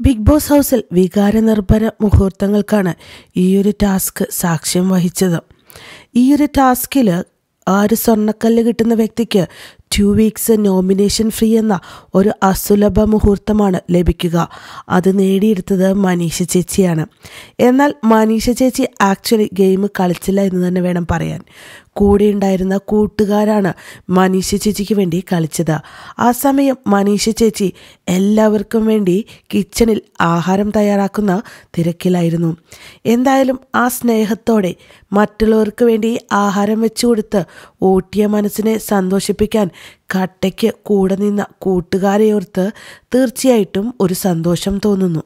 big boss ഹൗസിൽ വികാരനിർഭര മുഹൂർത്തങ്ങൾക്കാണ് ഈയൊരു task സാക്ഷ്യം വഹിച്ചത് ഈയൊരു ടാസ്കിൽ ആര് സ്വർണ്ണക്കല്ല് കിട്ടുന്ന വ്യക്തിക്ക് ടു വീക്സ് നോമിനേഷൻ ഫ്രീ എന്ന ഒരു അസുലഭ മുഹൂർത്തമാണ് ലഭിക്കുക അത് നേടിയെടുത്തത് മനീഷ ചേച്ചിയാണ് എന്നാൽ മനീഷ ചേച്ചി ആക്ച്വലി ഗെയിം കളിച്ചില്ല എന്ന് തന്നെ വേണം പറയാൻ കൂടെ ഉണ്ടായിരുന്ന കൂട്ടുകാരാണ് മനീഷ ചേച്ചിക്ക് വേണ്ടി കളിച്ചത് ആ സമയം മനീഷ ചേച്ചി എല്ലാവർക്കും വേണ്ടി കിച്ചണിൽ ആഹാരം തയ്യാറാക്കുന്ന തിരക്കിലായിരുന്നു എന്തായാലും ആ സ്നേഹത്തോടെ മറ്റുള്ളവർക്ക് വേണ്ടി ആഹാരം വെച്ചു കൊടുത്ത് ഊട്ടിയ മനസ്സിനെ സന്തോഷിപ്പിക്കാൻ കട്ടയ്ക്ക് കൂടെ നിന്ന കൂട്ടുകാരെ ഓർത്ത് തീർച്ചയായിട്ടും ഒരു സന്തോഷം തോന്നുന്നു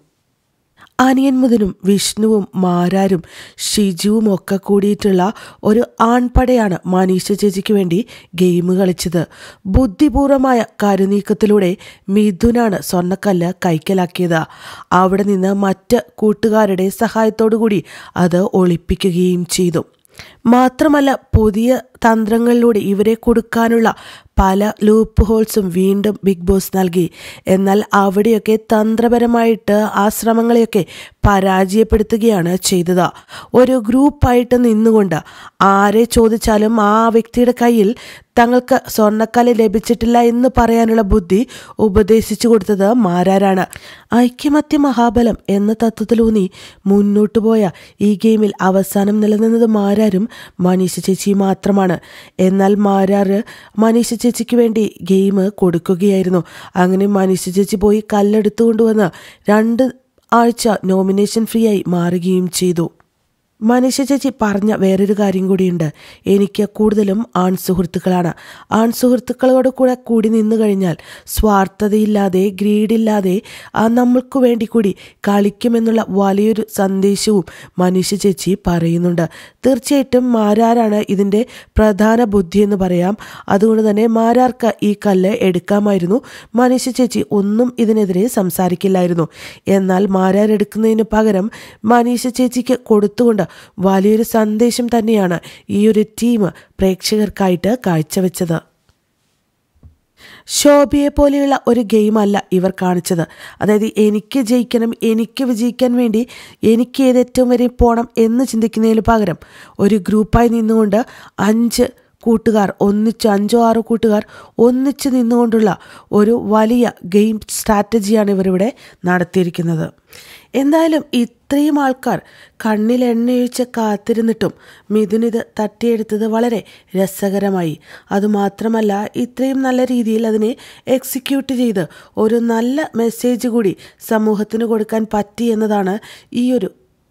അനിയൻ മുതലും വിഷ്ണുവും മാരാരും ഷിജുവും ഒക്കെ കൂടിയിട്ടുള്ള ഒരു ആൺപടയാണ് മനീഷ ചേച്ചിക്ക് വേണ്ടി ഗെയിം കളിച്ചത് ബുദ്ധിപൂർവമായ കരുനീക്കത്തിലൂടെ മിഥുനാണ് സ്വർണ്ണക്കല്ല് കൈക്കലാക്കിയത് അവിടെ നിന്ന് മറ്റ് കൂട്ടുകാരുടെ സഹായത്തോടു കൂടി അത് ഒളിപ്പിക്കുകയും ചെയ്തു മാത്രമല്ല പുതിയ തന്ത്രങ്ങളിലൂടെ ഇവരെ കൊടുക്കാനുള്ള പല ലൂപ്പ് ഹോൾസും വീണ്ടും ബിഗ് ബോസ് നൽകി എന്നാൽ അവിടെയൊക്കെ തന്ത്രപരമായിട്ട് ആ ശ്രമങ്ങളെയൊക്കെ പരാജയപ്പെടുത്തുകയാണ് ചെയ്തത് ഒരു ഗ്രൂപ്പായിട്ട് നിന്നുകൊണ്ട് ആരെ ചോദിച്ചാലും ആ വ്യക്തിയുടെ കയ്യിൽ തങ്ങൾക്ക് സ്വർണ്ണക്കല്ല് ലഭിച്ചിട്ടില്ല എന്ന് പറയാനുള്ള ബുദ്ധി ഉപദേശിച്ചു കൊടുത്തത് മാരാരാണ് ഐക്യമത്യ മഹാബലം എന്ന തത്വത്തിലൂന്നി മുന്നോട്ടു പോയ ഈ ഗെയിമിൽ അവസാനം നിലനിന്നത് മാരാരും മനീഷ ചേച്ചി മാത്രമാണ് എന്നാൽ മാരാറ് മനീഷ ചേച്ചിക്ക് വേണ്ടി ഗെയിം കൊടുക്കുകയായിരുന്നു അങ്ങനെ മനീഷ ചേച്ചി പോയി കല്ലെടുത്തു കൊണ്ടുവന്ന് രണ്ട് ആഴ്ച നോമിനേഷൻ ഫ്രീ ആയി മാറുകയും ചെയ്തു മനീഷ ചേച്ചി പറഞ്ഞ വേറൊരു കാര്യം കൂടിയുണ്ട് എനിക്ക് കൂടുതലും ആൺ സുഹൃത്തുക്കളാണ് ആൺ സുഹൃത്തുക്കളോട് കൂടെ കൂടി നിന്നു കഴിഞ്ഞാൽ സ്വാർത്ഥതയില്ലാതെ ഗ്രീഡില്ലാതെ ആ നമ്മൾക്ക് വേണ്ടി കൂടി കളിക്കുമെന്നുള്ള വലിയൊരു സന്ദേശവും മനീഷ ചേച്ചി പറയുന്നുണ്ട് തീർച്ചയായിട്ടും മാരാരാണ് ഇതിൻ്റെ പ്രധാന ബുദ്ധി എന്ന് പറയാം അതുകൊണ്ട് തന്നെ മാരാർക്ക് ഈ കല്ല് എടുക്കാമായിരുന്നു മനീഷ ചേച്ചി ഒന്നും ഇതിനെതിരെ സംസാരിക്കില്ലായിരുന്നു എന്നാൽ മാരാരെടുക്കുന്നതിന് പകരം മനീഷ ചേച്ചിക്ക് കൊടുത്തുകൊണ്ട് വലിയൊരു സന്ദേശം തന്നെയാണ് ഈ ഒരു ടീം പ്രേക്ഷകർക്കായിട്ട് കാഴ്ചവെച്ചത് ശോഭയെ പോലെയുള്ള ഒരു ഗെയിമല്ല ഇവർ കാണിച്ചത് അതായത് എനിക്ക് ജയിക്കണം എനിക്ക് വിജയിക്കാൻ വേണ്ടി എനിക്ക് ഏത് ഏറ്റവും വരെ പോകണം എന്ന് ചിന്തിക്കുന്നതിന് പകരം ഒരു ഗ്രൂപ്പായി നിന്നുകൊണ്ട് അഞ്ച് കൂട്ടുകാർ ഒന്നിച്ച് അഞ്ചോ ആറോ കൂട്ടുകാർ ഒന്നിച്ച് നിന്നുകൊണ്ടുള്ള ഒരു വലിയ ഗെയിം സ്ട്രാറ്റജിയാണ് ഇവരിവിടെ നടത്തിയിരിക്കുന്നത് എന്തായാലും ഇത്രയും ആൾക്കാർ കണ്ണിൽ എണ്ണയൊഴിച്ച് കാത്തിരുന്നിട്ടും മിഥുനിത് തട്ടിയെടുത്തത് വളരെ രസകരമായി അതുമാത്രമല്ല ഇത്രയും നല്ല രീതിയിൽ അതിനെ എക്സിക്യൂട്ട് ചെയ്ത് ഒരു നല്ല മെസ്സേജ് കൂടി സമൂഹത്തിന് കൊടുക്കാൻ പറ്റി എന്നതാണ് ഈ ഒരു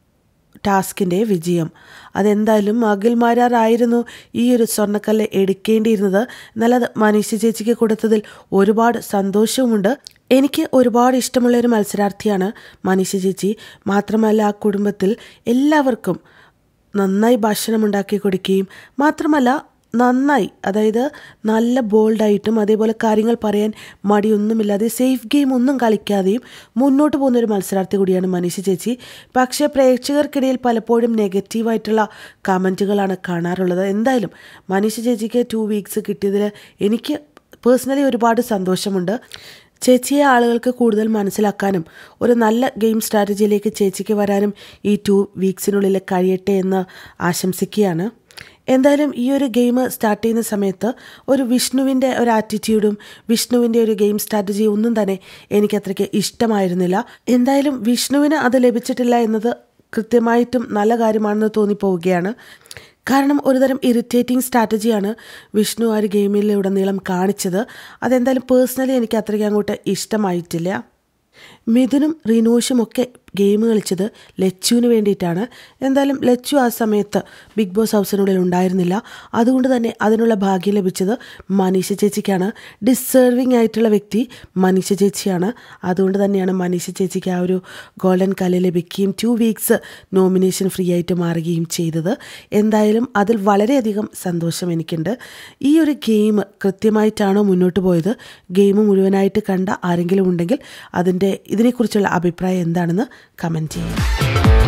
ടാസ്കിൻ്റെ വിജയം അതെന്തായാലും അഖിൽമാരാറായിരുന്നു ഈ ഒരു സ്വർണ്ണക്കല്ല് എടുക്കേണ്ടിയിരുന്നത് എന്നാൽ അത് മനീഷ ചേച്ചിക്ക് കൊടുത്തതിൽ ഒരുപാട് സന്തോഷവുമുണ്ട് എനിക്ക് ഒരുപാട് ഇഷ്ടമുള്ള ഒരു മത്സരാർത്ഥിയാണ് മനീഷ ചേച്ചി മാത്രമല്ല ആ കുടുംബത്തിൽ എല്ലാവർക്കും നന്നായി ഭക്ഷണം ഉണ്ടാക്കി കൊടുക്കുകയും മാത്രമല്ല നന്നായി അതായത് നല്ല ബോൾഡായിട്ടും അതേപോലെ കാര്യങ്ങൾ പറയാൻ മടിയൊന്നുമില്ലാതെ സേഫ് ഗെയിം ഒന്നും കളിക്കാതെയും മുന്നോട്ട് പോകുന്ന ഒരു മത്സരാർത്ഥി കൂടിയാണ് മനീഷ ചേച്ചി പക്ഷേ പ്രേക്ഷകർക്കിടയിൽ പലപ്പോഴും നെഗറ്റീവായിട്ടുള്ള കമൻറ്റുകളാണ് കാണാറുള്ളത് എന്തായാലും മനീഷ ചേച്ചിക്ക് ടു വീക്സ് കിട്ടിയതിൽ എനിക്ക് പേഴ്സണലി ഒരുപാട് സന്തോഷമുണ്ട് ചേച്ചിയെ ആളുകൾക്ക് കൂടുതൽ മനസ്സിലാക്കാനും ഒരു നല്ല ഗെയിം സ്ട്രാറ്റജിയിലേക്ക് ചേച്ചിക്ക് വരാനും ഈ ടു വീക്സിനുള്ളിൽ കഴിയട്ടെ എന്ന് ആശംസിക്കുകയാണ് എന്തായാലും ഈ ഒരു ഗെയിം സ്റ്റാർട്ട് ചെയ്യുന്ന സമയത്ത് ഒരു വിഷ്ണുവിൻ്റെ ഒരു ആറ്റിറ്റ്യൂഡും വിഷ്ണുവിൻ്റെ ഒരു ഗെയിം സ്ട്രാറ്റജി ഒന്നും തന്നെ എനിക്ക് അത്രയ്ക്ക് ഇഷ്ടമായിരുന്നില്ല എന്തായാലും വിഷ്ണുവിന് അത് ലഭിച്ചിട്ടില്ല എന്നത് കൃത്യമായിട്ടും നല്ല കാര്യമാണെന്ന് തോന്നിപ്പോവുകയാണ് കാരണം ഒരുതരം ഇറിറ്റേറ്റിംഗ് സ്ട്രാറ്റജിയാണ് വിഷ്ണു ആ ഒരു ഗെയിമിലുടനീളം കാണിച്ചത് അതെന്തായാലും പേഴ്സണലി എനിക്ക് അത്രയ്ക്ക് അങ്ങോട്ട് ഇഷ്ടമായിട്ടില്ല മിഥുനും റിനോഷും ഒക്കെ ഗെയിം കളിച്ചത് ലച്ചുവിന് വേണ്ടിയിട്ടാണ് എന്തായാലും ലച്ചു ആ സമയത്ത് ബിഗ് ബോസ് ഹൗസിനുള്ളിൽ ഉണ്ടായിരുന്നില്ല അതുകൊണ്ട് തന്നെ അതിനുള്ള ഭാഗ്യം ലഭിച്ചത് മനീഷ ചേച്ചിക്കാണ് ഡിസേർവിംഗ് ആയിട്ടുള്ള വ്യക്തി മനീഷ ചേച്ചിയാണ് അതുകൊണ്ട് തന്നെയാണ് മനീഷ ചേച്ചിക്ക് ആ ഒരു ഗോൾഡൻ കല്ല് ലഭിക്കുകയും ടു വീക്സ് നോമിനേഷൻ ഫ്രീ ആയിട്ട് മാറുകയും ചെയ്തത് എന്തായാലും അതിൽ വളരെയധികം സന്തോഷം എനിക്കുണ്ട് ഈ ഒരു ഗെയിം കൃത്യമായിട്ടാണോ മുന്നോട്ട് പോയത് ഗെയിം മുഴുവനായിട്ട് കണ്ട ആരെങ്കിലും ഉണ്ടെങ്കിൽ അതിൻ്റെ ഇതിനെക്കുറിച്ചുള്ള അഭിപ്രായം എന്താണെന്ന് കമൻറ്റ് ചെയ്യുക